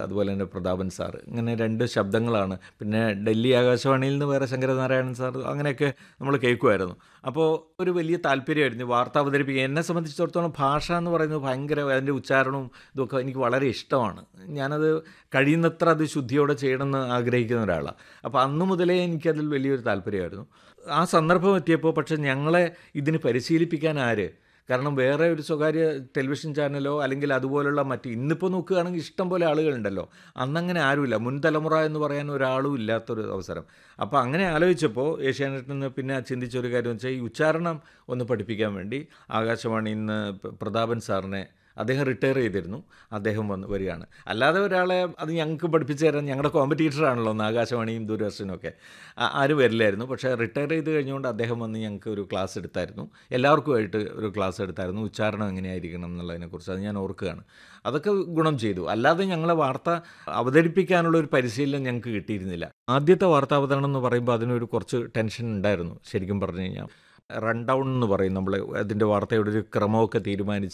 അതുപോലെ തന്നെ പ്രതാപൻ സാർ ഇങ്ങനെ രണ്ട് ശബ്ദങ്ങളാണ് പിന്നെ ഡൽഹി ആകാശവാണിയിൽ നിന്ന് വേറെ ശങ്കരനാരായണൻ സാർ അങ്ങനെയൊക്കെ നമ്മൾ കേൾക്കുമായിരുന്നു അപ്പോൾ ഒരു വലിയ താല്പര്യമായിരുന്നു വാർത്ത അവതരിപ്പിക്കുക എന്നെ സംബന്ധിച്ചിടത്തോളം ഭാഷ എന്ന് പറയുന്നത് ഭയങ്കര അതിൻ്റെ ഉച്ചാരണവും ഇതൊക്കെ എനിക്ക് വളരെ ഇഷ്ടമാണ് ഞാനത് കഴിയുന്നത്ര അത് ശുദ്ധിയോടെ ചെയ്യണമെന്ന് ആഗ്രഹിക്കുന്ന ഒരാളാണ് അപ്പോൾ അന്ന് മുതലേ എനിക്കതിൽ വലിയൊരു താല്പര്യമായിരുന്നു ആ സന്ദർഭം എത്തിയപ്പോൾ പക്ഷേ ഞങ്ങളെ ഇതിന് പരിശീലിപ്പിക്കാൻ ആര് കാരണം വേറെ ഒരു സ്വകാര്യ ടെലിവിഷൻ ചാനലോ അല്ലെങ്കിൽ അതുപോലുള്ള മറ്റ് ഇന്നിപ്പോൾ നോക്കുകയാണെങ്കിൽ ഇഷ്ടം പോലെ ആളുകളുണ്ടല്ലോ അന്നങ്ങനെ ആരുമില്ല മുൻ തലമുറ എന്ന് പറയാൻ ഒരാളും ഇല്ലാത്തൊരു അവസരം അപ്പോൾ അങ്ങനെ ആലോചിച്ചപ്പോൾ ഏഷ്യാനെറ്റിൽ നിന്ന് പിന്നെ ചിന്തിച്ച ഒരു കാര്യം വെച്ചാൽ ഈ ഉച്ചാരണം ഒന്ന് പഠിപ്പിക്കാൻ വേണ്ടി ആകാശവാണിയിൽ നിന്ന് പ്രതാപൻ സാറിനെ അദ്ദേഹം റിട്ടയർ ചെയ്തിരുന്നു അദ്ദേഹം വന്ന് വരികയാണ് അല്ലാതെ ഒരാളെ അത് ഞങ്ങൾക്ക് പഠിപ്പിച്ചു തരാൻ ഞങ്ങളുടെ കോമ്പറ്റീറ്ററാണല്ലോ ഒന്ന് ആകാശവാണിയും ദൂരദർശനും ഒക്കെ ആ- ആരും വരില്ലായിരുന്നു പക്ഷേ റിട്ടയർ ചെയ്ത് കഴിഞ്ഞുകൊണ്ട് അദ്ദേഹം വന്ന് ഞങ്ങൾക്ക് ഒരു ക്ലാസ് എടുത്തായിരുന്നു എല്ലാവർക്കുമായിട്ട് ഒരു ക്ലാസ് എടുത്തായിരുന്നു ഉച്ചാരണം എങ്ങനെയായിരിക്കണം എന്നുള്ളതിനെക്കുറിച്ച് അത് ഞാൻ ഓർക്കുകയാണ് അതൊക്കെ ഗുണം ചെയ്തു അല്ലാതെ ഞങ്ങളെ വാർത്ത അവതരിപ്പിക്കാനുള്ള ഒരു പരിശീലനം ഞങ്ങൾക്ക് കിട്ടിയിരുന്നില്ല ആദ്യത്തെ വാർത്താ അവതരണം എന്ന് പറയുമ്പോൾ അതിനൊരു കുറച്ച് ടെൻഷൻ ഉണ്ടായിരുന്നു ശരിക്കും പറഞ്ഞു കഴിഞ്ഞാൽ റൺ ഡൗൺ എന്ന് പറയും നമ്മൾ അതിൻ്റെ വാർത്തയുടെ ഒരു ക്രമമൊക്കെ തീരുമാനിച്ച്